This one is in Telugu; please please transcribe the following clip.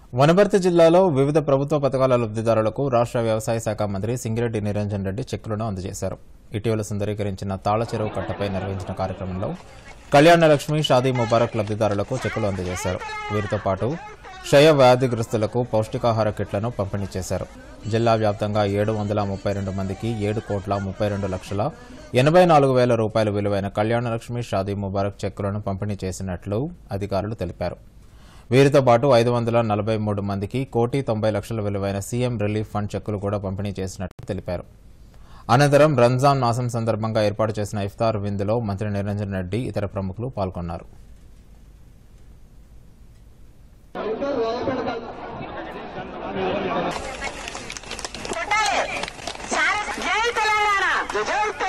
వనపర్తి జిల్లాలో వివిధ ప్రభుత్వ పథకాల లబ్దిదారులకు రాష్ట్ర వ్యవసాయ శాఖ మంత్రి సింగిరెడ్డి నిరంజన్ రెడ్డి చెక్కులను అందజేశారు ఇటీవల సుందరీకరించిన తాళ చెరువు కట్టపై నిర్వహించిన కార్యక్రమంలో కళ్యాణ లక్ష్మి షాదీ ముబారక్ లబ్దిదారులకు చెక్కులు అందజేశారు వీరితో పాటు క్షయ వ్యాధిగ్రస్తులకు పౌష్టికాహార కిట్లను పంపిణీ చేశారు జిల్లా వ్యాప్తంగా ఏడు వందల ముప్పై రెండు మందికి ఏడు కోట్ల ముప్పై రెండు లక్షల ఎనభై నాలుగు వేల రూపాయల విలువైన కళ్యాణ లక్ష్మి షాదీ ముబారక్ చెక్కులను పంపిణీ చేసినట్లు అధికారులు తెలిపారు వీరితో పాటు ఐదు వందల నలభై మూడు మందికి కోటి తొంభై లక్షల విలువైన సీఎం రిలీఫ్ ఫండ్ చెక్కులు కూడా పంపిణీ చేసినట్లు తెలిపారు అనంతరం రంజాన్ మాసం సందర్భంగా ఏర్పాటు చేసిన ఇఫ్తార్ విందులో మంత్రి నిరంజన్ రెడ్డి ఇతర ప్రముఖులు పాల్గొన్నారు కొట్టాలి సార్ జై తెలంగాణ జై